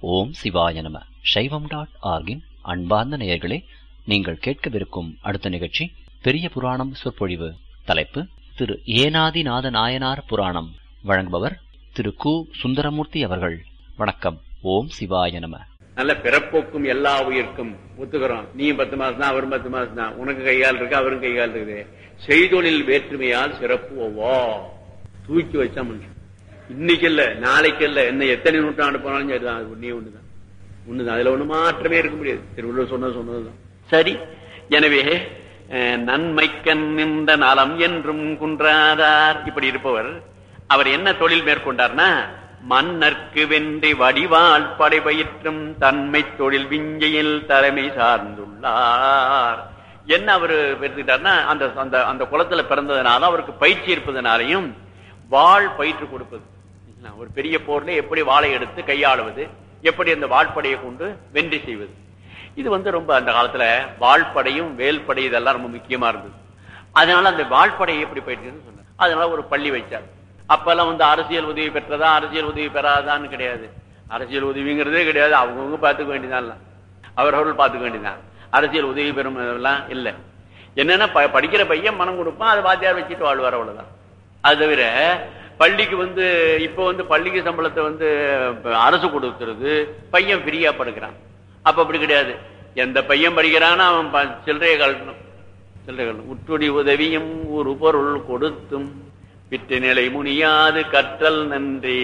ஓம் சிவாய நம சைவம் டாட் ஆர்கின் அன்பார்ந்த நேயர்களே நீங்கள் கேட்கவிருக்கும் அடுத்த நிகழ்ச்சி பெரிய புராணம் சொற்பொழிவு தலைப்பு திரு ஏனாதிநாத நாயனார் புராணம் வழங்குபவர் திரு கு சுந்தரமூர்த்தி அவர்கள் வணக்கம் ஓம் சிவாய நம நல்ல பிறப்போக்கும் எல்லா உயிர்க்கும் ஒத்துக்கிறோம் நீ பத்து மாசம் தான் அவரும் பத்து மாசம் தான் உனக்கு கையால் இருக்கு அவரும் கையால் இருக்குது செய்தொழில் வேற்றுமையால் சிறப்பு ஒவ்வா தூக்கி வச்சா மனுஷன் இன்னைக்கு இல்ல நாளைக்கு இல்ல என்ன எத்தனை நூற்றாண்டு போனாலும் சரிதான் அது ஒண்ணே ஒண்ணுதான் ஒண்ணுதான் அதுல ஒண்ணு மாற்றமே இருக்க முடியாது திருவள்ளுவர் சொன்னது சொன்னதுதான் சரி எனவே அஹ், நன்மைக்கண் நின்ற நலம் என்றும் குன்றாதார் இப்படி இருப்பவர் அவர் என்ன தொழில் மேற்கொண்டார்னா மன்னர்க்கு வென்றி வடிவால் படைபயிற்றும் தன்மை தொழில் விஞ்சையில் தலைமை சார்ந்துள்ளார் என்ன அவர் எடுத்துக்கிட்டார்னா அந்த அந்த அந்த குளத்துல பிறந்ததுனால அவருக்கு பயிற்சி இருப்பதனாலையும் வாழ் பயிற்று கொடுப்பது ஒரு பெரிய போர்ல எப்படி வாளை எடுத்து கையாளுவது எப்படி அந்த வாழ்படையை கொண்டு வெற்றி செய்வது இது வந்து ரொம்ப அந்த காலத்துல வாழ்படையும் வேல்படை இதெல்லாம் ரொம்ப முக்கியமா இருந்தது அதனால அந்த வாழ்படையை எப்படி பயிற்சின்னு சொன்னார் அதனால ஒரு பள்ளி வச்சார் அப்பெல்லாம் வந்து அரசியல் உதவி பெற்றதா அரசியல் உதவி பெறாதான்னு கிடையாது அரசியல் உதவிங்கிறதே கிடையாது அவங்கவுங்க பார்த்துக்க வேண்டியதான் அவரவர்கள் பார்த்துக்க வேண்டியதான் அரசியல் உதவி பெறும் எல்லாம் இல்ல என்னன்னா ப- படிக்கிற பையன் மனம் கொடுப்பான் அதை வாத்தியார் வச்சுட்டு வாழ்வார் அவ்வளவுதான் அது தவிர பள்ளிக்கு வந்து இப்போ வந்து பள்ளிக்கு சம்பளத்தை வந்து அரசு கொடுத்துருது பையன் ஃப்ரீயா படுக்கிறான் அப்ப அப்படி கிடையாது எந்த பையன் படிக்கிறானோ அவன் ப- சில்லறையை கழட்டணும் சில்லறை கழட்டணும் உற்றுடி உதவியும் ஒரு பொருள் கொடுத்தும் பிட்டு நிலை முனியாது கற்றல் நன்றே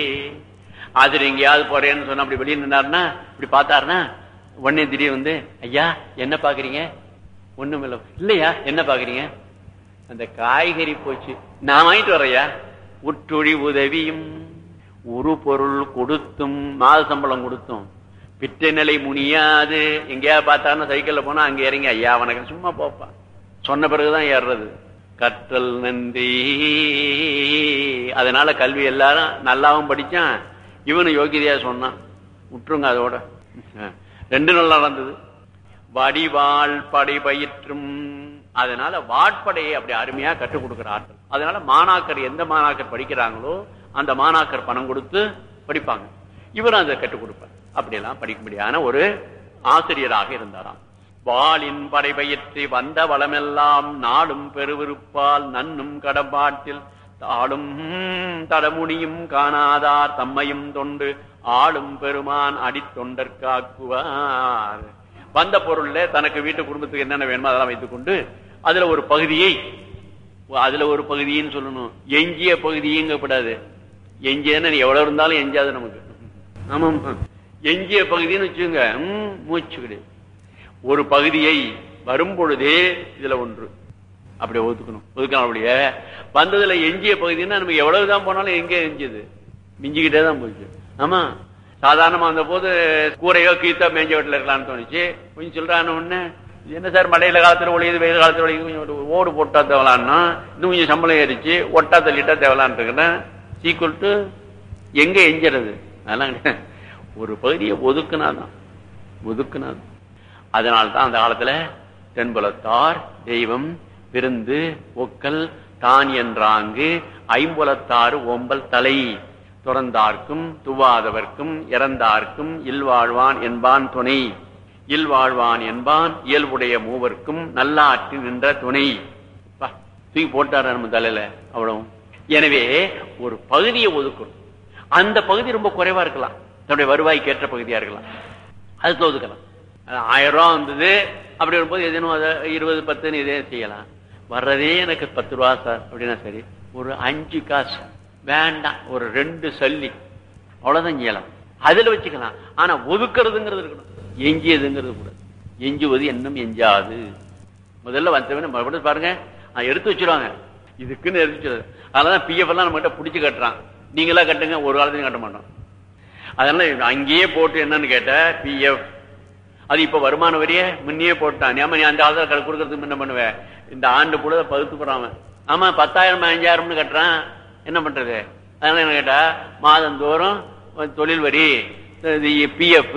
ஆசிரியர் எங்கேயாவது போறேன்னு சொன்னா அப்படி வெளியே நின்னாருன்னா இப்படி பார்த்தாருன்னா உடனே திடீர் வந்து ஐயா என்ன பாக்குறீங்க ஒண்ணும் இல்ல இல்லையா என்ன பாக்குறீங்க அந்த காய்கறி போச்சு நான் வாங்கிட்டு வரையா உற்றுழி உதவியும் ஒரு பொருள் கொடுத்தும் மாத சம்பளம் கொடுத்தும் பிட்ட நிலை முனியாது எங்கேயாவது பார்த்தாருன்னா சைக்கிள்ல போனா அங்க இறங்கி ஐயா வணக்கம் சும்மா போப்பா சொன்ன பிறகுதான் ஏறுறது கற்றல் நன்றி அதனால கல்வி எல்லாரும் நல்லாவும் படிச்சான் இவனு யோகிதையா சொன்னான் விட்டுருங்க அதோட ரெண்டு நல்லா நடந்தது வடிவாள் படை பயிற்றும் அதனால வாட்படையை அப்படி அருமையா கற்றுக் கொடுக்கிற ஆட்கள் அதனால மாணாக்கர் எந்த மாணாக்கர் படிக்கிறாங்களோ அந்த மாணாக்கர் பணம் கொடுத்து படிப்பாங்க இவரும் அதை கற்றுக் கொடுப்பார் அப்படியெல்லாம் படிக்கும்படியான ஒரு ஆசிரியராக இருந்தாராம் வாளின் படை பயிற்றி வந்த வளமெல்லாம் நாடும் பெருவிருப்பால் நன்னும் கடப்பாட்டில் தாளும் தடமுடியும் காணாதார் தம்மையும் தொண்டு ஆளும் பெருமான் அடித்தொண்டற்காக்குவார் வந்த பொருள்ல தனக்கு வீட்டு குடும்பத்துக்கு என்னென்ன வேணுமோ அதெல்லாம் வைத்துக் கொண்டு அதுல ஒரு பகுதியை அதுல ஒரு பகுதின்னு சொல்லணும் எஞ்சிய பகுதியங்கப்படாது எஞ்சியன்னு எவ்வளவு இருந்தாலும் எஞ்சாது நமக்கு ஆமாம் எஞ்சிய பகுதின்னு வச்சுங்க ம், மூச்சு கிடையாது ஒரு பகுதியை வரும் பொழுதே இதுல ஒன்று அப்படி ஒதுக்கணும் ஒதுக்கணும் அப்படியே வந்ததுல எஞ்சிய பகுதின்னா நமக்கு எவ்வளவுதான் போனாலும் எங்கே எஞ்சியது மிஞ்சிக்கிட்டே தான் போச்சு ஆமா சாதாரணமா அந்த போது கூரையோ கீத்தோ மேஞ்ச வீட்டுல இருக்கலாம்னு தோணுச்சு கொஞ்சம் சொல்றான உடனே இது என்ன சார் மழையில காலத்துல ஒழியுது வெயில் காலத்துல ஒழியுது கொஞ்சம் ஒரு ஓடு போட்டா தேவலான்னா இன்னும் கொஞ்சம் சம்பளம் ஏறிச்சு ஒட்டா தள்ளிட்டா தேவலான்னு இருக்கிறேன் சீக்குவல் டு எங்க எஞ்சிறது அதெல்லாம் கிடையாது. ஒரு பகுதியை ஒதுக்குனாதான் ஒதுக்குனாதான் அதனால்தான் அந்த காலத்துல தென்புலத்தார் தெய்வம் விருந்து ஒக்கல் தான் என்றாங்கு ஐம்புலத்தாறு ஓம்பல் தலை துறந்தார்க்கும் துவாதவர்க்கும் இறந்தார்க்கும் இல்வாழ்வான் என்பான் துணை இல்வாழ்வான் என்பான் இயல்புடைய மூவர்க்கும் நல்லாற்றி நின்ற துணை பா, தூக்கி போட்டாரு நம்ம தலையில அவ்வளவு எனவே ஒரு பகுதியை ஒதுக்கணும் அந்த பகுதி ரொம்ப குறைவா இருக்கலாம் தன்னுடைய வருவாய்க்கு ஏற்ற பகுதியா இருக்கலாம் அதுக்கு ஒதுக்கலாம் அது ஆயிரம் ரூபா வந்தது அப்படி வரும்போது எதுனும் அதை இருபது பத்துன்னு இதே செய்யலாம் வர்றதே எனக்கு பத்து ரூபா சார் அப்படின்னா சரி ஒரு அஞ்சு காசு வேண்டாம் ஒரு ரெண்டு சல்லி அவ்வளவுதான் செய்யலாம் அதுல வச்சுக்கலாம் ஆனா ஒதுக்குறதுங்கிறது இருக்கணும் எஞ்சியதுங்கிறது கூட எஞ்சுவது இன்னும் எஞ்சாது முதல்ல வந்தவன மறுபடியும் பாருங்க ஆ, எடுத்து வச்சிருவாங்க இதுக்குன்னு எடுத்து வச்சிருவாங்க அதனாலதான் பிஎஃப் எல்லாம் நம்ம கிட்ட பிடிச்சு கட்டுறான் நீங்களா கட்டுங்க ஒரு காலத்தையும் கட்ட மாட்டோம் அதனால அங்கேயே போட்டு என்னன்னு கேட்ட பிஎஃப் அது இப்ப வருமான வரியே முன்னே போட்டான் ஏமா நீ அந்த காலத்துல கணக்கு கொடுக்கறதுக்கு என்ன பண்ணுவேன் இந்த ஆண்டு கூட பகுத்து போறாம ஆமா பத்தாயிரம் அஞ்சாயிரம்னு கட்டுறான் என்ன பண்றது அதனால என்ன கேட்டா மாதந்தோறும் தொழில் வரி பிஎஃப்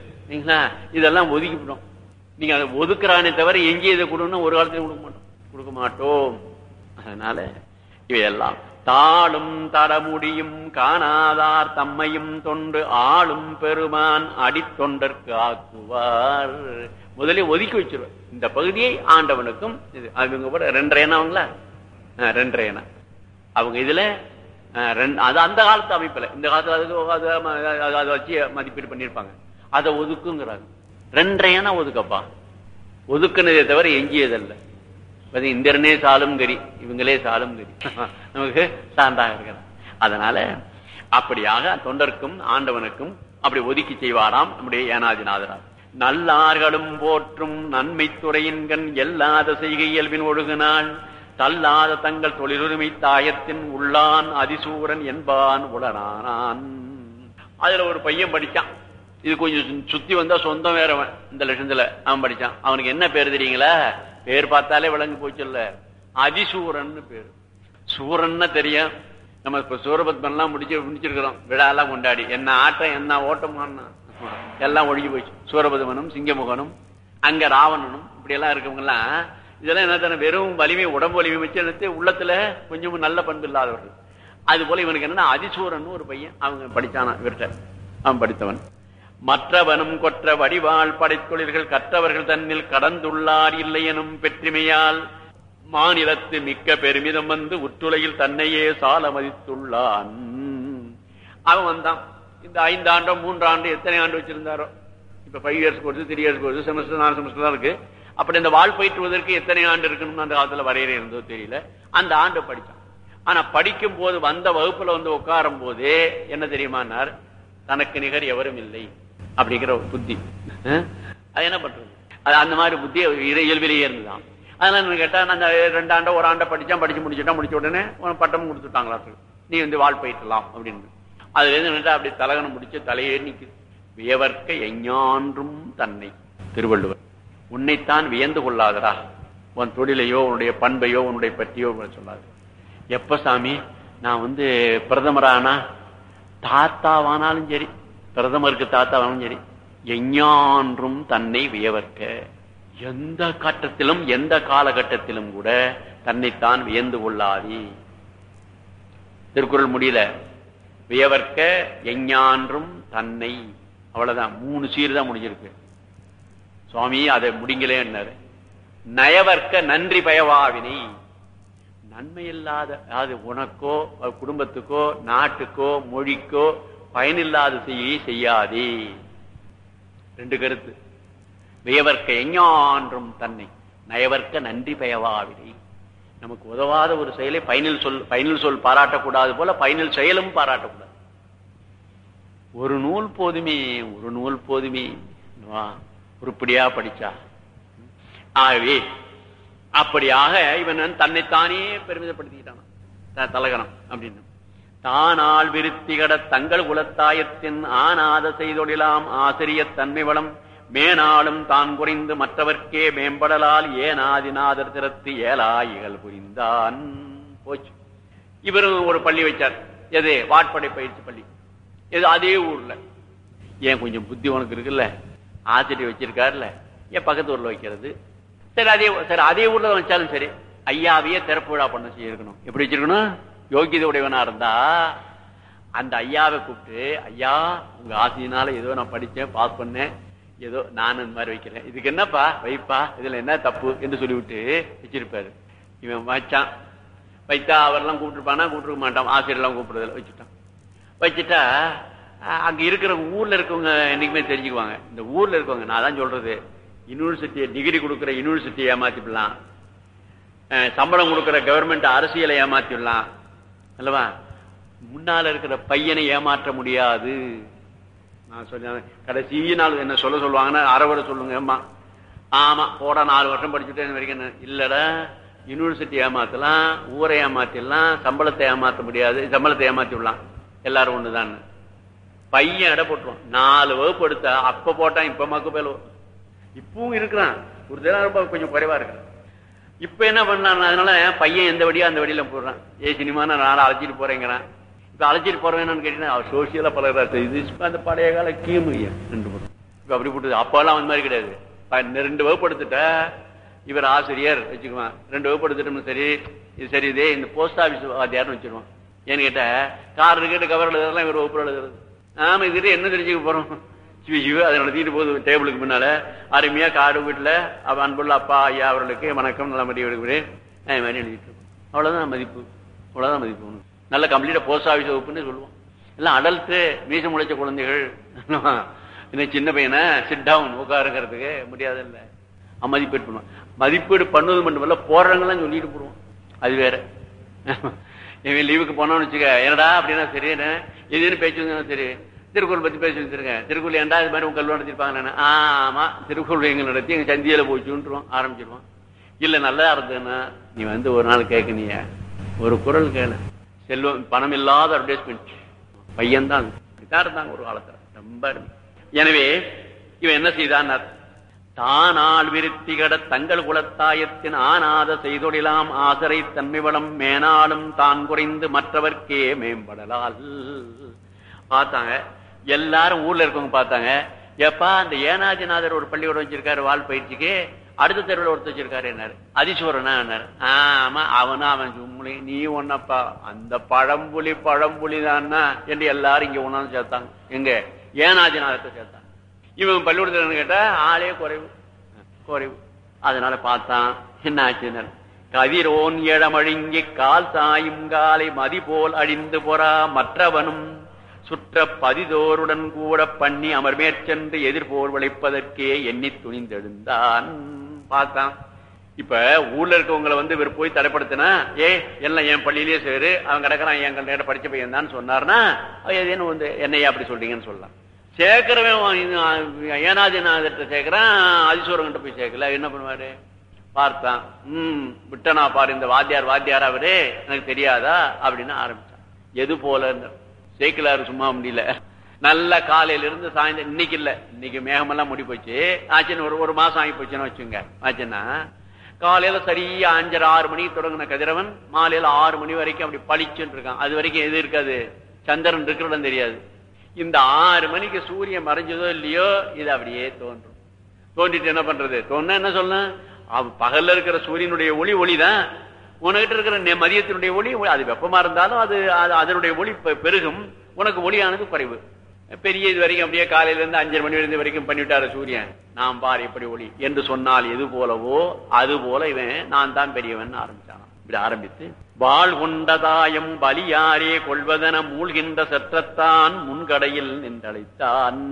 இதெல்லாம் ஒதுக்கிவிடும் நீங்க அதை ஒதுக்குறானே தவிர எங்கே இதை கொடுக்கணும் ஒரு காலத்தையும் கொடுக்க மாட்டோம் கொடுக்க மாட்டோம் அதனால இவையெல்லாம் தாளும் தடமுடியும் காணாதார் தம்மையும் தொண்டு ஆளும் பெருமான் அடித்தொண்டற்கு ஆக்குவார் முதலில் ஒதுக்கி வச்சிருவார் இந்த பகுதியை ஆண்டவனுக்கும் இது அவங்க கூட ரெண்டரை எண்ணம் அவங்களா ஆ, ரெண்டரை எண்ணம் அவங்க இதுல ஆ, ரெண்டு- அது அந்த காலத்து அமைப்புல இந்த காலத்துல அதுக்கு அது அது- அதை வச்சு மதிப்பீடு பண்ணியிருப்பாங்க அதை ஒதுக்குங்கிறாங்க ரெண்டரை எண்ணம் ஒதுக்கப்பா ஒதுக்குனதே தவிர எஞ்சியதல்ல அது இந்திரனே சாலும் கரி இவங்களே சாலும் கரி நமக்கு சான்றாக இருக்கிறார் அதனால அப்படியாக தொண்டர்க்கும் ஆண்டவனுக்கும் அப்படி ஒதுக்கி செய்வாராம் நம்முடைய ஏனாதிநாதரார் நல்லார்களும் போற்றும் நன்மை துறையின்கண் எல்லாத செய்கை இயல்பின் ஒழுகுனாள் தள்ளாத தங்கள் தொழிலுரிமை தாயத்தின் உள்ளான் அதிசூரன் என்பான் உளனானான் அதுல ஒரு பையன் படிச்சான் இது கொஞ்சம் சு- சுத்தி வந்தா சொந்தம் வேறவன் இந்த லட்சத்துல அவன் படிச்சான் அவனுக்கு என்ன பேர் தெரியுங்களா பேர் பார்த்தாலே விளங்கி போச்சுல்ல அதிசூரன்னு பேரு சூரன்னு தெரியும் நம்ம இப்ப சூரபத்மன்லாம் முடிச்சு முடிச்சிருக்கிறோம் விழாலாம் கொண்டாடி என்ன ஆட்டம் என்ன ஓட்டமானா எல்லாம் ஒழுகி போச்சு சூரபத்மனும் சிங்கமுகனும் அங்க ராவணனும் இப்படி எல்லாம் இருக்கவங்க எல்லாம் இதெல்லாம் என்ன தானே வெறும் வலிமை உடம்பு வலிமை வச்சு எடுத்து உள்ளத்துல கொஞ்சம் நல்ல பண்பு இல்லாதவர்கள் அது போல இவனுக்கு என்னன்னா அதிசூரன் ஒரு பையன் அவங்க படிச்சானா இவர்கிட்ட அவன் படித்தவன் மற்றவனும் கொற்ற வடிவாள் படைத்தொழில்கள் கற்றவர்கள் தன்னில் கடந்துள்ளார் இல்லை எனும் பெற்றிமையால் மாநிலத்து மிக்க பெருமிதம் வந்து உற்றுலையில் தன்னையே சால மதித்துள்ளான் அவன் வந்தான் இந்த ஐந்து ஆண்டோ மூன்று ஆண்டு எத்தனை ஆண்டு வச்சிருந்தாரோ இப்ப five years course three years course semester நாலு செமஸ்டர் தான் இருக்கு அப்படி இந்த வாழ் பயிற்றுவதற்கு எத்தனை ஆண்டு இருக்கணும்னு அந்த காலத்துல வரையறை இருந்தோ தெரியல அந்த ஆண்டு படிச்சான் ஆனா படிக்கும் போது வந்த வகுப்புல வந்து உட்காரும் போதே என்ன தெரியுமானார் தனக்கு நிகர் எவரும் இல்லை அப்படிங்கிற ஒரு புத்தி அஹ்? அது என்ன பண்றது அது அந்த மாதிரி புத்தி இய- இயல்பிலேயே இருந்துதான் அதனால என்ன கேட்டா நான் அந்த ரெண்டு ஆண்டோ ஒரு ஆண்டை படிச்சான் படிச்சு முடிச்சுட்டா முடிச்ச உடனே உனக்கு பட்டமும் கொடுத்துட்டாங்களா நீ வந்து வாழ் பயிற்றலாம் அப்படின்னு அதுல இருந்து நின்னுட்டு அப்படி தலகணம் முடிச்சு தலையே நிக்குது வியவர்க்க எஞ்ஞான்றும் தன்னை திருவள்ளுவர் உன்னைத்தான் வியந்து கொள்ளாதடா உன் தொழிலையோ உன்னுடைய பண்பையோ உன்னுடைய பற்றியோ சொல்லாது எப்ப சாமி நான் வந்து பிரதமரானா தாத்தாவானாலும் சரி பிரதமருக்கு தாத்தாவானாலும் சரி எஞ்ஞான்றும் தன்னை வியவர்க்க எந்த கட்டத்திலும் எந்த காலகட்டத்திலும் கூட தன்னைத்தான் வியந்து கொள்ளாதி திருக்குறள் முடியல வியவர்க்க எஞ்ஞான்றும் தன்னை அவ்வளவுதான் மூணு சீர் தான் முடிஞ்சிருக்கு சுவாமி அதை முடிங்களேன்னாரு நயவர்க்க நன்றி பயவாவினை நன்மை இல்லாத அதாவது உனக்கோ அது குடும்பத்துக்கோ நாட்டுக்கோ மொழிக்கோ பயனில்லாத செய்ய செய்யாதே ரெண்டு கருத்து வியவர்க்க எஞ்ஞான்றும் தன்னை நயவர்க்க நன்றி பயவாவினை நமக்கு உதவாத ஒரு செயலை பயனில் சொல் பயனில் சொல் பாராட்டக்கூடாது போல பயனில் செயலும் பாராட்டக்கூடாது ஒரு நூல் போதுமே ஒரு நூல் போதுமே வா, உருப்படியா படிச்சா ஆகவே அப்படியாக இவன் தன்னைத்தானே பெருமிதப்படுத்திக்கிட்டான் த- தலகணம் அப்படின்னு தானால் விருத்திகட தங்கள் குலத்தாயத்தின் ஆனாத செய்தொழிலாம் ஆசிரியத் தன்மை வளம் மேனாலும் தான் குறைந்து மற்றவர்க்கே மேம்படலால் ஏனாதிநாதர் திறத்து ஏலாயிகள் புரிந்தான் போச்சு இவரும் ஒரு பள்ளி வச்சார் எது வாட்படை பயிற்சி பள்ளி எது அதே ஊர்ல ஏன் கொஞ்சம் புத்தி உனக்கு இருக்குல்ல ஆசிரியர் வச்சிருக்காருல்ல ஏன் பக்கத்து ஊர்ல வைக்கிறது சரி அதே சரி அதே ஊர்ல வச்சாலும் சரி ஐயாவையே திறப்பு விழா பண்ண செய்யிருக்கணும் எப்படி வச்சிருக்கணும் யோகியதை உடையவனா இருந்தா அந்த ஐயாவை கூப்பிட்டு ஐயா உங்க ஆசையினால ஏதோ நான் படிச்சேன் பாஸ் பண்ணேன் ஏதோ நான் இந்த மாதிரி வைக்கிறேன் இதுக்கு என்னப்பா வைப்பா இதுல என்ன தப்பு என்று சொல்லிவிட்டு வச்சிருப்பாரு இவன் வச்சான் வைத்தா அவரெல்லாம் கூப்பிட்டுருப்பானா கூப்பிட்டுருக்க மாட்டான் ஆசிரியர்லாம் கூப்பிடுறதில்ல வச்சுட்டான் வச்சுட்டா அஹ், அங்க இருக்கிற ஊர்ல இருக்கவங்க என்னைக்குமே தெரிஞ்சுக்குவாங்க இந்த ஊர்ல இருக்கவங்க நான் தான் சொல்றது யூனிவர்சிட்டி டிகிரி கொடுக்குற யூனிவர்சிட்டியை ஏமாத்திடலாம் அஹ், சம்பளம் கொடுக்குற கவர்மெண்ட் அரசியலை ஏமாத்திடலாம் அல்லவா முன்னால இருக்கிற பையனை ஏமாற்ற முடியாது நான் சொன்னேன் கடைசி நாள் என்ன சொல்ல சொல்லுவாங்கன்னா அறவரை சொல்லுங்க அம்மா ஆமா போட நாலு வருஷம் படிச்சுட்டேன் வரைக்கும் என்ன- இல்லடா யூனிவர்சிட்டி ஏமாத்தலாம் ஊரை ஏமாத்திடலாம் சம்பளத்தை ஏமாத்த முடியாது சம்பளத்தை ஏமாத்தி விடலாம் எல்லாரும் ஒண்ணுதான் பையன் எடை போட்டுருவான் நாலு வகுப்பு எடுத்தா அப்ப போட்டான் இப்ப மக்கு பேல இப்பவும் இருக்கிறான் ஒரு தினம் ரொம்ப கொஞ்சம் குறைவா இருக்கிறான் இப்ப என்ன பண்ணான் அதனால பையன் எந்த வழியா அந்த வழியில போடுறான் ஏ சினிமா நான் நாளை அழைச்சிட்டு போறேங்கிறான் இப்ப அழைச்சிட்டு போறேன்னு கேட்டீங்கன்னா அவர் சோசியலா பழகிறாரு இது இப்ப அந்த பழைய கால கீமு ரெண்டு போடும் இப்ப அப்படி போட்டு அப்பெல்லாம் அந்த மாதிரி கிடையாது ப- ரெண்டு வகுப்பு எடுத்துட்ட இவர் ஆசிரியர் வச்சுக்குவான் ரெண்டு வகுப்பு எடுத்துட்டோம் சரி இது சரி இதே இந்த போஸ்ட் ஆபீஸ் வாத்தியார்னு வச்சிருவான் ஏன்னு கேட்டா கார் கேட்டு கவர் எழுதுறதுலாம் இவர் வகுப்பு எழுதுறது ஆமா இது என்ன தெரிஞ்சுக்க போறோம் சிவ சிவ அதை நடத்திட்டு போகுது டேபிளுக்கு முன்னால அருமையா காடு வீட்டுல அவ அன்புள்ள அப்பா ஐயா அவர்களுக்கு வணக்கம் நல்ல மதியம் எடுக்கிறேன் அது மாதிரி எழுதிட்டு இருக்கோம் அவ்வளவுதான் மதிப்பு அவ்வளவுதான் மதிப்பு உனக்கு. நல்ல கம்ப்ளீட்டா போஸ்ட் ஆபீஸ் வகுப்புன்னு சொல்லுவோம் எல்லாம் அடல்ட்டு மீசம் முளைச்ச குழந்தைகள் இன்னும் சின்ன பையனை சிட் டவுன் உட்காருங்கிறதுக்கு முடியாது இல்ல மதிப்பீடு பண்ணுவோம் மதிப்பீடு பண்ணுவது மட்டுமல்ல போடுறவங்களாம் சொல்லிட்டு போடுவோம் அது வேற இவன் லீவுக்கு போனோம்னு வச்சுக்க என்னடா அப்படின்னா சரி என்ன எதுன்னு பேச்சு வந்தா சரி திருக்குறள் பத்தி பேசி வச்சிருக்கேன் திருக்குறள் ஏன்டா இது மாதிரி உங்க கல்வி நடத்திருப்பாங்க ஆமா திருக்குறள் எங்க நடத்தி எங்க சந்தியில போச்சுன்றுவோம் ஆரம்பிச்சிருவோம் இல்ல நல்லா இருந்ததுன்னா நீ வந்து ஒரு நாள் கேட்க நீ ஒரு குரல் கேளு செல்வம் பணம் இல்லாத அட்வர்டைஸ்மெண்ட் பையன் தான் இப்படித்தான் இருந்தாங்க ஒரு காலத்துல ரொம்ப அருமை. எனவே இவன் என்ன செய்தான் தானால் விருத்திகட தங்கள் குலத்தாயத்தின் ஆனாத செய்தொழிலாம் ஆசரை தன்மை வளம் மேனாலும் தான் குறைந்து மற்றவர்க்கே மேம்படலால் பார்த்தாங்க எல்லாரும் ஊர்ல இருக்கவங்க பார்த்தாங்க எப்பா அந்த ஏனாதிநாதர் ஒரு பள்ளிக்கூடம் வச்சிருக்காரு வால் பயிற்சிக்கு அடுத்த தெருவில் ஒருத்தர் வச்சிருக்காரு என்னாரு அதிசூரனா என்னாரு ஆமா அவனா அவன் சும்முலி நீ ஒன்னப்பா அந்த பழம்புலி பழம்புலி தான்னா என்று எல்லாரும் இங்க ஒன்னாந்து சேர்த்தாங்க எங்க ஏனாதிநாதத்தை சேர்த்தாங்க இவன் பள்ளிக்கூடத்தில் கேட்டா ஆளே குறைவு குறைவு அதனால பார்த்தான் என்ன ஆச்சுன்னு கதிரோன் இளமழுங்கி கால் சாயும் காலை மதி போல் அழிந்து பொறா மற்றவனும் சுற்ற பதிதோருடன் கூட பண்ணி அமர்மேற்சென்று எதிர்போர் விளைப்பதற்கே எண்ணி துணிந்தெழுந்தான் பார்த்தான் இப்ப ஊர்ல இருக்கவங்களை வந்து இவர் போய் தடைப்படுத்தினா ஏ எல்லாம் என் பள்ளியிலேயே சேரு அவன் கிடக்குறான் என் நேரம் படிச்ச பையன் தான் சொன்னார்னா ஏதேனும் வந்து என்னையா அப்படி சொல்றீங்கன்னு சொல்லலாம் சேர்க்கிறவன் ஏனாதிநாதத்தை சேர்க்கிறான் அதிசூரங்கிட்ட போய் சேர்க்கல என்ன பண்ணுவாரு பார்த்தான் ம் விட்டனா பாரு இந்த வாத்தியார் வாத்தியார் அவரு எனக்கு தெரியாதா அப்படின்னு ஆரம்பிச்சான் எது போல சேக்கிலாரு சும்மா முடியல நல்ல காலையில இருந்து சாயந்தரம் இன்னைக்கு இல்ல இன்னைக்கு மேகமெல்லாம் முடி போச்சு ஆச்சுன்னு ஒரு ஒரு மாசம் ஆகி போச்சுன்னு வச்சுங்க ஆச்சுன்னா காலையில சரியா அஞ்சரை ஆறு மணிக்கு தொடங்கின கதிரவன் மாலையில ஆறு மணி வரைக்கும் அப்படி பளிச்சுன்னு இருக்கான் அது வரைக்கும் எது இருக்காது சந்திரன் இருக்கிறதும் தெரியாது இந்த ஆறு மணிக்கு சூரியன் மறைஞ்சதோ இல்லையோ இது அப்படியே தோன்றும் தோன்றிட்டு என்ன பண்றது தோணுனா என்ன சொல்லணும் அவ- பகல்ல இருக்கிற சூரியனுடைய ஒளி ஒளிதான் உனக்கிட்ட இருக்கிற நெ- மதியத்தினுடைய ஒளி ஒளி- அது வெப்பமா இருந்தாலும் அது அது- அதனுடைய ஒளி பெ- பெருகும் உனக்கு ஒளியானது குறைவு பெரிய இது வரைக்கும் அப்படியே காலையில இருந்து அஞ்சரை மணி இருந்து வரைக்கும் பண்ணிவிட்டாரு சூரியன் நாம் பார் எப்படி ஒளி என்று சொன்னால் எது போலவோ அது போல இவன் நான் தான் பெரியவன் ஆரம்பிச்சான் இப்படி ஆரம்பித்து வாழ் கொண்டதாயம் பலியாரே கொள்வதென மூழ்கின்ற சற்றத்தான் முன்கடையில் நின்றழைத்தான்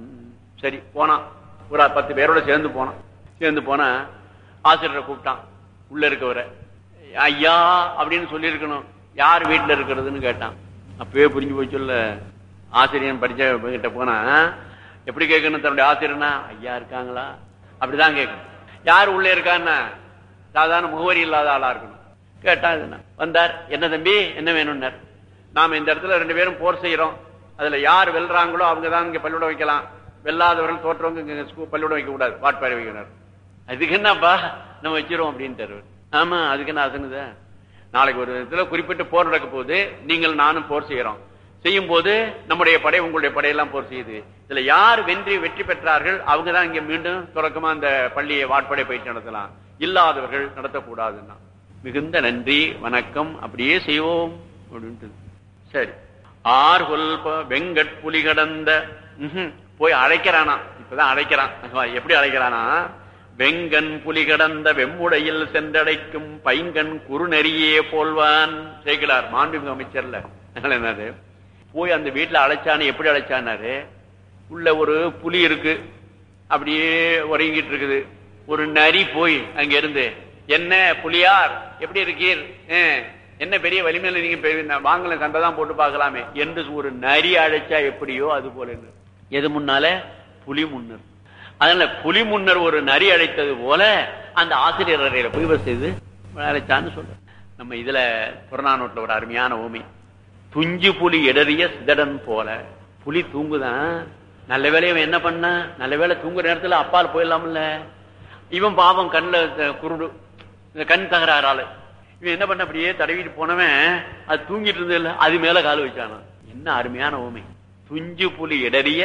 சரி போனான் ஒரு பத்து பேரோட சேர்ந்து போனான் சேர்ந்து போனா ஆசிரியரை கூப்பிட்டான் உள்ள இருக்கவரை ஐயா அப்படின்னு சொல்லியிருக்கணும் யார் வீட்டுல இருக்கிறதுன்னு கேட்டான் அப்பவே புரிஞ்சு போய் சொல்ல ஆசிரியன் படிச்ச கிட்ட போனா எப்படி கேட்கணும் தன்னுடைய ஆசிரியர்னா ஐயா இருக்காங்களா அப்படிதான் கேட்கணும் யார் உள்ளே இருக்கான்னா சாதாரண முகவரி இல்லாத ஆளா இருக்கணும் கேட்டா இது என்ன? வந்தார் என்ன தம்பி என்ன வேணும்னார் நாம இந்த இடத்துல ரெண்டு பேரும் போர் செய்யறோம் அதுல யார் வெல்றாங்களோ அவங்க தான் இங்க பள்ளிக்கூடம் வைக்கலாம் வெல்லாதவர்கள் தோற்றவங்க இங்க ஸ்கூல் பள்ளிக்கூடம் வைக்க கூடாது வாட்பாறை வைக்கணும் அதுக்கு என்னப்பா நம்ம வச்சிருவோம் அப்படின்ட்டு ஆமா அதுக்கு என்ன அசங்குத நாளைக்கு ஒரு இதுல குறிப்பிட்டு போர் நடக்க போகுது நீங்கள் நானும் போர் செய்யறோம் செய்யும் போது நம்முடைய படை உங்களுடைய படையெல்லாம் போர் செய்யுது இதுல யார் வென்றி வெற்றி பெற்றார்கள் அவங்க தான் இங்க மீண்டும் தொடக்கமா அந்த பள்ளியை வாட்படை பயிற்சி நடத்தலாம் இல்லாதவர்கள் நடத்தக்கூடாதுன்னா மிகுந்த நன்றி வணக்கம் அப்படியே செய்வோம் அப்படின்ட்டு சரி ஆர் கொல்ப வெங்கட் புலி கடந்த ம்ஹும். போய் அழைக்கிறானா இப்பதான் அழைக்கிறான் எப்படி அழைக்கிறானா வெங்கன் புலி கடந்த வெம்முடையில் சென்றடைக்கும் பைங்கன் குறுநெறியே போல்வான் சேர்க்கிறார் மாண்புமிகு அமைச்சர்ல அதனால என்னது போய் அந்த வீட்டுல அழைச்சானு எப்படி அழைச்சானாரு உள்ள ஒரு புலி இருக்கு அப்படியே உறங்கிட்டு இருக்குது ஒரு நரி போய் அங்க இருந்து என்ன புலியார் எப்படி இருக்கீர் அஹ், என்ன பெரிய வலிமையில நீங்க பெரிய- நான் வாங்கல சண்டை தான் போட்டு பார்க்கலாமே என்று ஒரு நரி அழைச்சா எப்படியோ அது போல இருக்கு. எது முன்னால புலி முன்னர் அதனால புலி முன்னர் ஒரு நரி அழைத்தது போல அந்த ஆசிரியர் அறையில போய் இவர் செய்து அழைச்சான்னு சொல்ற நம்ம இதுல புறநானூட்டுல ஒரு அருமையான ஓமை துஞ்சு புலி இடறிய சிதடன் போல புலி தூங்குதான் நல்ல வேலையை இவன் என்ன பண்ணா நல்ல வேளை தூங்குற நேரத்துல அப்பால் போயிடலாம்ல இவன் பாவம் கண்ணுல த- குருடு இந்த கண் தகராறால இவன் என்ன பண்ண அப்படியே தடவிட்டு போனவன் அது தூங்கிட்டு இருந்தது இல்ல அது மேல கால் வச்சானா என்ன அருமையான ஓமை துஞ்சு புலி இடறிய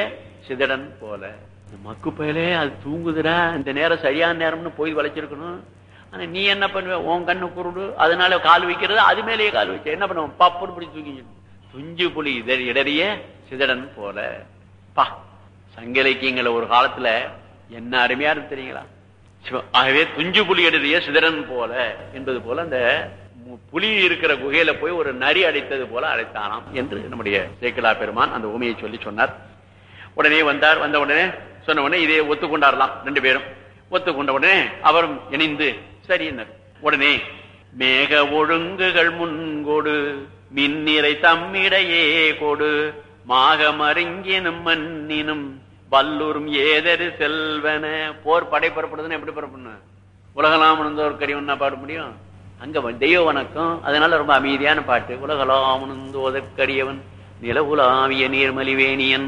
சிதடன் போல இந்த மக்கு பயலே அது தூங்குதுடா இந்த நேரம் சரியான நேரம்னு போய் வளைச்சிருக்கணும் ஆனா நீ என்ன பண்ணுவ உன் கண்ணு குருடு அதனால கால் வைக்கிறது அது மேலேயே கால் வச்சு என்ன பண்ணுவோம் பப்புன்னு பிடிச்சி தூக்கி துஞ்சு புலி இதழ் இடறிய சிதடன் போல பா சங்க இலக்கியங்கள ஒரு காலத்துல என்ன அருமையா இருக்கு தெரியுங்களா சிவ- ஆகவே துஞ்சு புலி எழுதிய சிதறன் போல என்பது போல அந்த மு- புலி இருக்கிற குகையில போய் ஒரு நரி அடைத்தது போல அடைத்தானாம் என்று நம்முடைய சேக்கிலா பெருமான் அந்த உமையை சொல்லி சொன்னார் உடனே வந்தார் வந்த உடனே சொன்ன உடனே இதை ஒத்துக்கொண்டாரலாம் ரெண்டு பேரும் ஒத்துக்கொண்ட உடனே அவரும் இணைந்து சரின்னார் உடனே மேக ஒழுங்குகள் முன்கொடு மின்னிறை தம்மிடையே கொடு மாக மருங்கினும் மண்ணினும் வல்லூரும் ஏதரு செல்வன போர் படை புறப்படுதுன்னு எப்படி புறப்படணும் உலகலாம் உணர்ந்தோர் கரியவன் பாட முடியும் அங்க வ- தெய்வ வணக்கம் அதனால ரொம்ப அமைதியான பாட்டு உலகலாம் உணர்ந்தோதற்கரியவன் நிலவுலாவிய நீர்மலிவேணியன்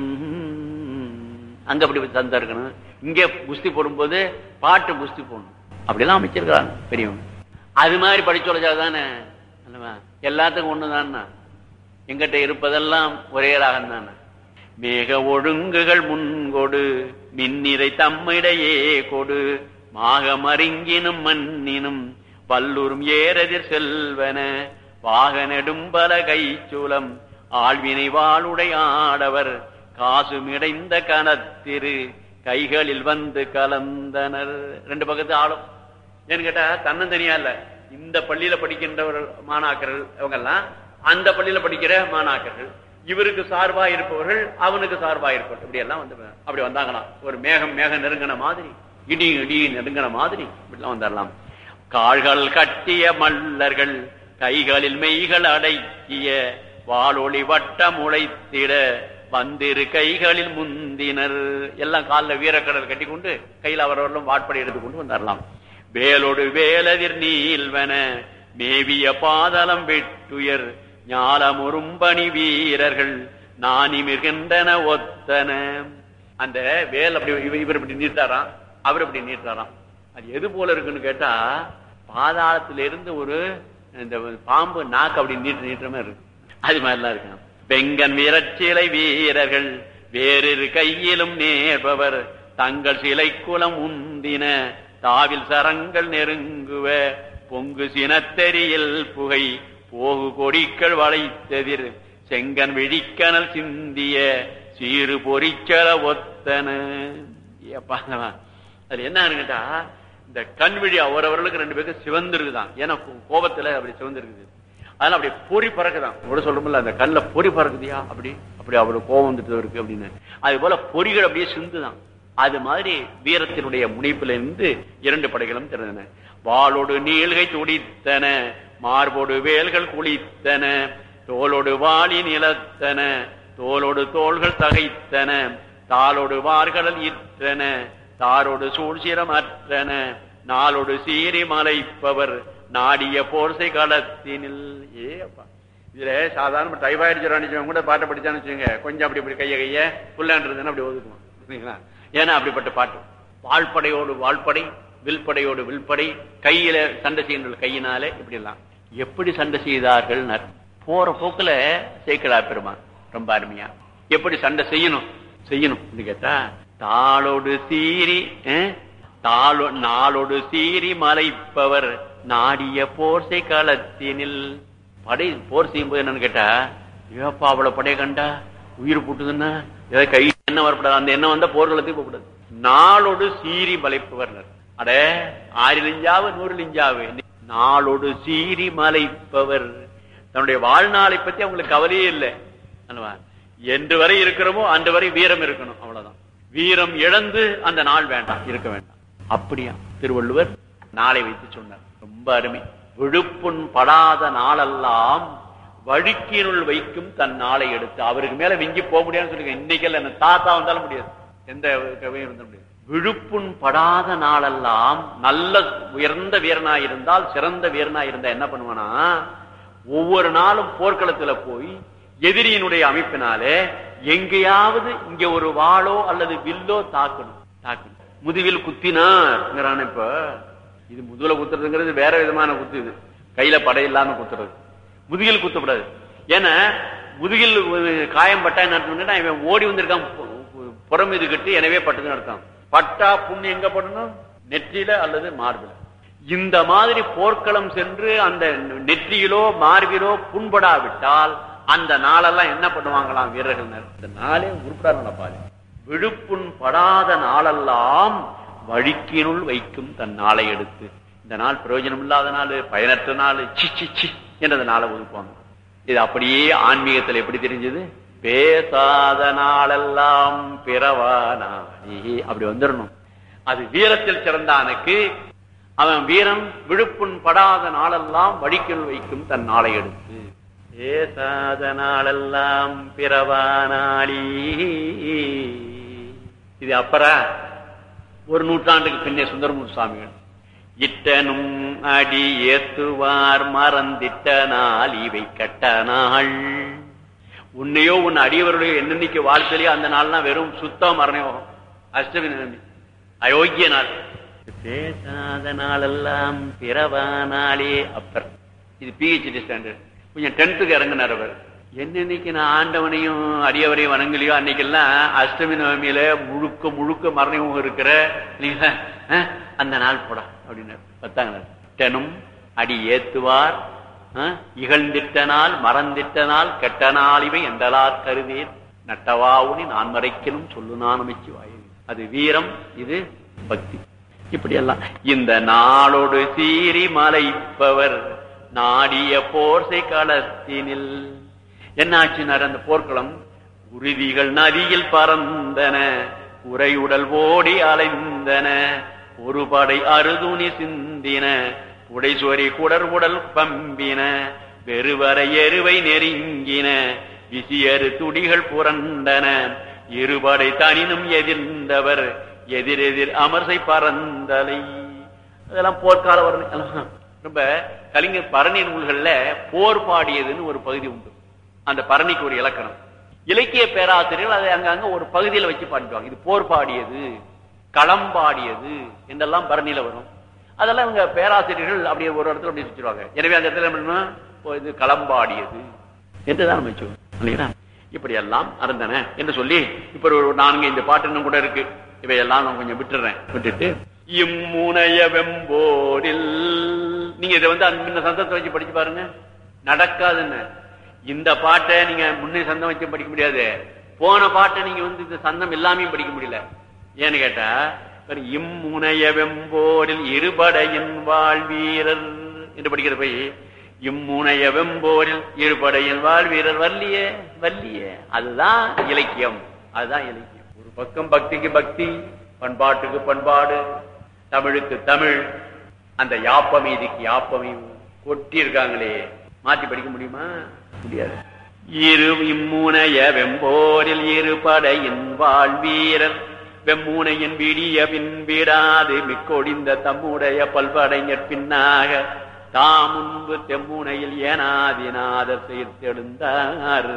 அங்க அப்படி தந்தா இருக்கணும் இங்க குஸ்தி போடும்போது பாட்டு குஸ்தி போடணும் அப்படிலாம் அமைச்சிருக்கிறாங்க பெரியவங்க அது மாதிரி படிச்சு வச்சாதானே அல்லவா? எல்லாத்துக்கும் ஒண்ணுதான்னா எங்கிட்ட இருப்பதெல்லாம் ஒரே ராகம் தானே மேக ஒழுங்குகள் முன்கொடு மின்னிறை தம்மிடையே கொடு மாக மருங்கினும் மண்ணினும் வல்லூரும் ஏறதிர் செல்வன வாக நெடும்பல கைச்சூலம் ஆழ்வினை வாளுடை ஆடவர் காசுமிடைந்த கனத்திரு கைகளில் வந்து கலந்தனர் ரெண்டு பக்கத்து ஆளும் ஏன்னு கேட்டா தன்னந்தனியா இல்ல இந்த பள்ளியில படிக்கின்றவர்கள் மாணாக்கர்கள் அவங்க எல்லாம் அந்த பள்ளியில படிக்கிற மாணாக்கர்கள் இவருக்கு சார்பா இருப்பவர்கள் அவனுக்கு சார்பா இருப்பவர்கள் இப்படி எல்லாம் வந்து அப்படி வந்தாங்களாம் ஒரு மேகம் மேகம் நெருங்கின மாதிரி இடி இடி நெருங்கின மாதிரி இப்படிலாம் வந்துடலாம் கால்கள் கட்டிய மல்லர்கள் கைகளில் மெய்கள் அடக்கிய வாளொளி வட்டம் உழைத்திட வந்திரு கைகளில் முந்தினர் எல்லாம் காலில் வீரக்கடல் கட்டி கொண்டு கையில் அவரவர்களும் வாட்படை எடுத்து கொண்டு வந்தாரலாம் வேலோடு வேலதிர் நீல்வன மேவிய பாதலம் வெட்டுயர் ஞாலமுறும்பணி வீரர்கள் நானிமிர்கின்றன ஒத்தன அந்த வேல் அப்படி இவ- இவர் இப்படி நீட்டாராம் அவர் இப்படி நீட்டாராம் அது எது போல இருக்குன்னு கேட்டா பாதாளத்திலிருந்து ஒரு இந்த பாம்பு நாக்கு அப்படி நீட்டு நீட்டுற மாதிரி இருக்கு அது மாதிரிலாம் இருக்கு வெங்கன் வீரச்சிலை வீரர்கள் வேறொரு கையிலும் நேர்பவர் தங்கள் சிலை குலம் உந்தின தாவில் சரங்கள் நெருங்குவ பொங்கு சினத்தெரியில் புகை போகு கொடிக்கள் வளைத்ததிர் செங்கன் விழிக்கனல் சிந்திய சீறு பொறிச்சல ஒத்தன ஏப்பா, அது என்ன கேட்டா இந்த கண் விழி அவரவர்களுக்கு ரெண்டு பேருக்கு சிவந்திருக்குதான் ஏன்னா கோ- கோபத்துல அப்படி சிவந்திருக்குது அதனால அப்படி பொறி பறக்குதான் கூட சொல்றோம்ல அந்த கண்ணுல பொறி பறக்குதியா அப்படி அப்படி அவ்வளவு கோபம் வந்துட்டு இருக்கு அப்படின்னு அது போல பொறிகள் அப்படியே சிந்துதான் அது மாதிரி வீரத்தினுடைய முனைப்புல இருந்து இரண்டு படைகளும் திறந்தன வாளோடு நீள்கை துடித்தன மார்போடு வேல்கள் குளித்தன தோளோடு வாளி நிலத்தன தோளோடு தோள்கள் தகைத்தன தாளோடு வார்கடல் இற்றன தாரோடு சூழ்சிரம் அற்றன நாளோடு சீறி மலைப்பவர் நாடிய போர்சை களத்தினில் ஏ அப்பா இதுல சாதாரண டைபாய்டு ஜுரம் அடிச்சவங்க கூட பாட்டை படிச்சான்னு வச்சுக்கோங்க கொஞ்சம் அப்படி இப்படி கைய கைய புல்லான்றதுன்னு அப்படி ஒதுக்குவோம் சரிங்களா? ஏன்னா அப்படிப்பட்ட பாட்டு வாழ்படையோடு வாழ்படை வில்படையோடு வில்படை கையில சண்டை செய்கின்ற கையினாலே இப்படி எல்லாம் எப்படி சண்டை செய்தார்கள் போற போக்குல சேக்கலா பெருமான் ரொம்ப அருமையா எப்படி சண்டை செய்யணும் செய்யணும் கேட்டா தாளோடு சீறி அஹ், தாளோ நாளோடு சீறி மலைப்பவர் நாடிய போர்சை களத்தினில் படை போர் செய்யும்போது என்னன்னு கேட்டா ஏப்பா அவ்வளவு படைய கண்டா உயிர் போட்டுதுன்னா ஏதாவது கை என்ன வரப்படாது அந்த எண்ணம் வந்தா போர்க்களத்துக்கு போகக்கூடாது நாளோடு சீறி மலைப்பவர் அட ஆறு லிஞ்சாவு நூறு லிஞ்சாவு நாளோடு சீறி மலைப்பவர் தன்னுடைய வாழ்நாளை பத்தி அவங்களுக்கு கவலையே இல்லை அல்லவா? என்று வரை இருக்கிறோமோ அன்று வரை வீரம் இருக்கணும் அவ்வளவுதான் வீரம் இழந்து அந்த நாள் வேண்டாம் இருக்க வேண்டாம் அப்படியா திருவள்ளுவர் நாளை வைத்து சொன்னார் ரொம்ப அருமை விழுப்புண் படாத நாளெல்லாம் வழுக்கினுள் வைக்கும் தன் நாளை எடுத்து அவருக்கு மேல விஞ்சி போக முடியாதுன்னு சொல்லுங்க இன்னைக்கெல்லாம் என்ன தாத்தா வந்தாலும் முடியாது எந்த கவியும் இருந்த முடியாது விழுப்புண் படாத நாளெல்லாம் நல்ல உயர்ந்த வீரனாய் இருந்தால் சிறந்த வீரனாய் இருந்தா என்ன பண்ணுவானா ஒவ்வொரு நாளும் போர்க்களத்துல போய் எதிரியினுடைய அமைப்பினாலே எங்கேயாவது இங்க ஒரு வாளோ அல்லது வில்லோ தாக்கணும் தாக்கணும் முதுகில் குத்தினார் இப்ப இது முதுகுல குத்துறதுங்கிறது வேற விதமான குத்து இது கையில படை இல்லாம குத்துறது முதுகில் குத்தக்கூடாது ஏன்னா முதுகில் ஒரு காயம் பட்டா என்ன அர்த்தம்னா, இவன் ஓடி வந்திருக்கான் போ- போ- புறம் இதுகிட்டு எனவே பட்டுதுன்னு அர்த்தம் பட்டா புண்ணு எங்க படணும் நெற்றியில அல்லது மார்பில இந்த மாதிரி போர்க்களம் சென்று அந்த நெற்றியிலோ மார்பிலோ புண்படாவிட்டால் அந்த நாளெல்லாம் என்ன பண்ணுவாங்களாம் வீரர்கள் இந்த நாளே உருப்படாத பாரு விழுப்புண் படாத நாளெல்லாம் வழிக்கினுள் வைக்கும் தன் நாளை எடுத்து இந்த நாள் பிரயோஜனம் இல்லாத நாள் பயனற்ற நாள் சி சி சி என்றத நாளை ஒதுக்குவாங்க இது அப்படியே ஆன்மீகத்தில் எப்படி தெரிஞ்சது பேசாத நாளெல்லாம் பிறவானாடி அப்படி வந்துடணும் அது வீரத்தில் சிறந்தானுக்கு அவன் வீரன் விழுப்புண் படாத நாளெல்லாம் வடிக்கில் வைக்கும் தன் நாளை எடுத்து பேசாத நாளெல்லாம் பிறவானாளி இது அப்பற ஒரு நூற்றாண்டுக்கு பின்னே சுந்தரமூர் சுவாமிகள் இட்டனும் அடி ஏத்துவார் மறந்திட்ட நாள் இவை கட்ட நாள் உன்னையோ உன் அடியவருடைய என்னன்னைக்கு வாழ்த்தலையோ அந்த நாள்லாம் வெறும் சுத்த மரணயோகம் அஷ்டமி நம்பி அயோக்கிய நாள் பேசாத நாளெல்லாம் பிறவா நாளே அப்பர் இது பிஹெச்டி ஸ்டாண்டர்ட் கொஞ்சம் டென்த்துக்கு இறங்கினார் அவர் என்னன்னைக்கு நான் ஆண்டவனையும் அடியவரையும் வணங்கலையோ அன்னைக்கெல்லாம் அஷ்டமி நவமியில முழுக்க முழுக்க மரணமும் இருக்கிற நீங்க அஹ், அந்த நாள் போடா அப்படின்னாரு பத்தாங்க டெனும் அடி ஏத்துவார் அஹ், இகழ்ந்திட்ட நாள் மறந்திட்ட நாள் கெட்ட நாள் இவை என்றலார் கருதேன் நட்டவாவுனி நான் மறைக்கணும் சொல்லு நான் அமைச்சு வாயு அது வீரம் இது பக்தி இப்படி எல்லாம் இந்த நாளோடு சீறி மலைப்பவர் நாடிய போர்சை களத்தினில் என்னாச்சுனார் அந்த போர்க்களம் உறுதிகள் நதியில் பறந்தன உரையுடல் ஓடி அலைந்தன ஒரு படை அருதுணி சிந்தின உடைசோரி குடர் உடல் பம்பின வெறுவரை எருவை நெருங்கின விசியறு துடிகள் புரண்டன இருபடை தனினும் எதிர்ந்தவர் எதிரெதிர் அமர்சை பறந்தலை அதெல்லாம் போர்க்கால வர்ணனை ரொம்ப கலிங்கர் பரணி நூல்கள்ல போர் பாடியதுன்னு ஒரு பகுதி உண்டு அந்த பரணிக்கு ஒரு இலக்கணம் இலக்கிய பேராசிரியர்கள் அதை அங்கங்க ஒரு பகுதியில வச்சு பாடிடுவாங்க இது போர் பாடியது களம் பாடியது என்றெல்லாம் பரணியில வரும் அதெல்லாம் இவங்க பேராசிரியர்கள் அப்படியே ஒரு இடத்துல அப்படி வச்சிருவாங்க எனவே அந்த இடத்துல என்ன பண்ணணும்? ஓ, இது களம்பாடியது என்றுதான் நம்ம வச்சுக்கோம் இல்லைங்களா இப்படி எல்லாம் அறந்தன என்று சொல்லி இப்ப ஒரு நான்கு இந்த பாட்டு இன்னும் கூட இருக்கு இவையெல்லாம் நான் கொஞ்சம் விட்டுறேன் விட்டுட்டு இம்முனைய வெம்போரில் நீங்க இதை வந்து அந்த முன்ன சந்தத்தை வச்சு படிச்சு பாருங்க நடக்காதுன்னு இந்த பாட்டை நீங்க முன்னே சந்தம் வச்சு படிக்க முடியாது போன பாட்டை நீங்க வந்து இந்த சந்தம் எல்லாமே படிக்க முடியல ஏன்னு கேட்டா பாரு, இம்முனைய வெம்போரில் இருபடையின் வாழ்வீரர் என்று படிக்கிற போய் இம்முனைய வெம்போரில் இருபடையின் வாழ்வீரர் வல்லியே வல்லியே அதுதான் இலக்கியம் அதுதான் இலக்கியம் ஒரு பக்கம் பக்திக்கு பக்தி பண்பாட்டுக்கு பண்பாடு தமிழுக்கு தமிழ் அந்த யாப்பமீதிக்கு யாப்பமை கொட்டி இருக்காங்களே மாற்றி படிக்க முடியுமா முடியாது இரு இம்முனைய வெம்போரில் இருபடையின் வாழ்வீரர் வெம்முனையின் விடிய பின்விடாது மிக்கொடிந்த தம்முடைய பல்படைஞர் பின்னாக தாம் முன்பு தெம்முனையில் ஏனாதிநாதர் செய்தெழுந்தார்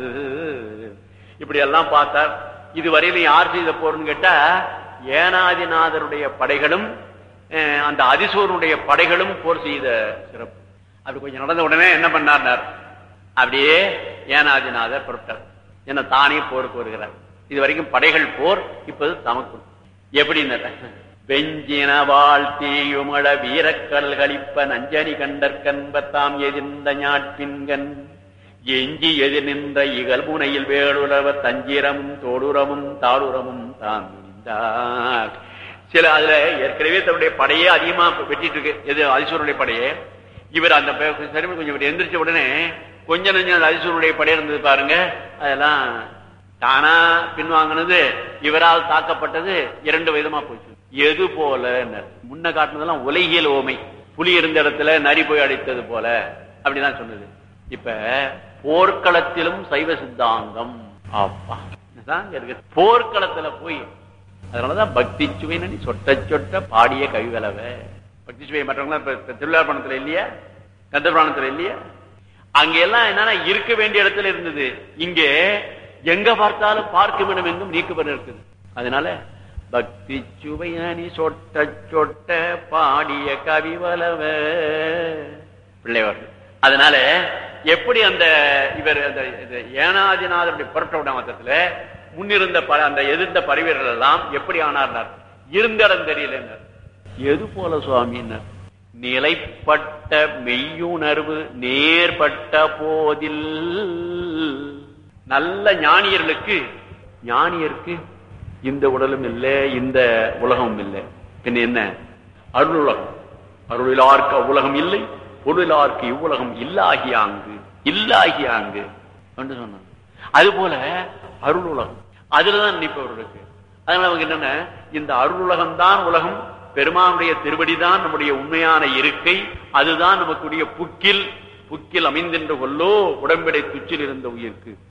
இப்படி எல்லாம் பார்த்தார் இதுவரையிலும் யார் செய்த போர்னு கேட்டா ஏனாதிநாதருடைய படைகளும் அஹ், அந்த அதிசூரனுடைய படைகளும் போர் செய்த சிறப்பு அப்படி கொஞ்சம் நடந்த உடனே என்ன பண்ணார் அப்படியே ஏனாதிநாதர் புறப்பட்டார் என்ன தானே போருக்கு வருகிறார் இது வரைக்கும் படைகள் போர் இப்போது தமக்கு எப்படி வெஞ்சின வாழ்த்தியுமழ வீரக்கடல் கழிப்ப நஞ்சனி கண்டற்கன்பத்தாம் எதிர்ந்த ஞாட்பின்கண் எஞ்சி எதிர் நின்ற இகல் முனையில் வேடுறவ தஞ்சிரமும் தோடுரமும் தாடுரமும் தான் துணிந்தார் சில அதுல ஏற்கனவே தன்னுடைய படையே அதிகமா வெட்டிட்டு இருக்கு எது அதிசூரனுடைய படையே இவர் அந்த பே- சரி கொஞ்சம் இவர் எந்திரிச்ச உடனே கொஞ்ச நஞ்சம் அந்த அதிசூரனுடைய படை இருந்தது பாருங்க அதெல்லாம் தானா பின்வாங்கினது இவரால் தாக்கப்பட்டது இரண்டு விதமா போச்சு எது போல முன்ன காட்டினதெல்லாம் உலகியல் ஓமை புலி இருந்த இடத்துல நரி போய் அடித்தது போல அப்படிதான் சொன்னது இப்ப போர்க்களத்திலும் சைவ சித்தாந்தம் அப்பா இதுதான் இங்க இருக்கு போர்க்களத்துல போய் அதனாலதான் பக்தி சுவை நடி சொட்ட சொட்ட பாடிய கவிவலவ பக்தி சுவை மற்றவங்க இப்ப திருவிழாபணத்துல இல்லையா கந்தபுராணத்துல இல்லையா அங்க எல்லாம் என்னன்னா இருக்க வேண்டிய இடத்துல இருந்தது இங்க எங்க பார்த்தாலும் பார்க்கும் இடம் எங்கும் நீக்குபட இருக்குது அதனால பக்தி சுவை அணி சொட்ட சொட்ட பாடிய கவிவலவ பிள்ளைவார்கள் அதனால எப்படி அந்த இவர் அந்த இந்த ஏனாதிநாதருடைய புரட்ட விடாமத்துல முன்னிருந்த ப- அந்த எதிர்ந்த பறவைகள் எல்லாம் எப்படி ஆனார்னார் இருந்த இடம் தெரியலன்னார் எது போல சுவாமின்னார் நிலைப்பட்ட மெய்யுணர்வு நேர்பட்ட போதில் நல்ல ஞானியர்களுக்கு ஞானியருக்கு இந்த உடலும் இல்லை இந்த உலகமும் இல்லை பின்ன என்ன அருளுலகம் அருளிலார்க்கு அவ்வுலகம் இல்லை பொருளார்க்கு இவ்வுலகம் இல்லாகியாங்கு இல்லாகியாங்கு என்று சொன்னான் அது போல அருள் உலகம் அதுலதான் நினைப்பவர்களுக்கு அதனால அவங்க என்னன்னா இந்த அருள் உலகம் தான் உலகம் பெருமானுடைய திருவடிதான் நம்முடைய உண்மையான இருக்கை அதுதான் நமக்குடைய புக்கில் புக்கில் அமைந்தின்ற கொல்லோ உடம்பிடை துச்சில் இருந்த உயிர்க்கு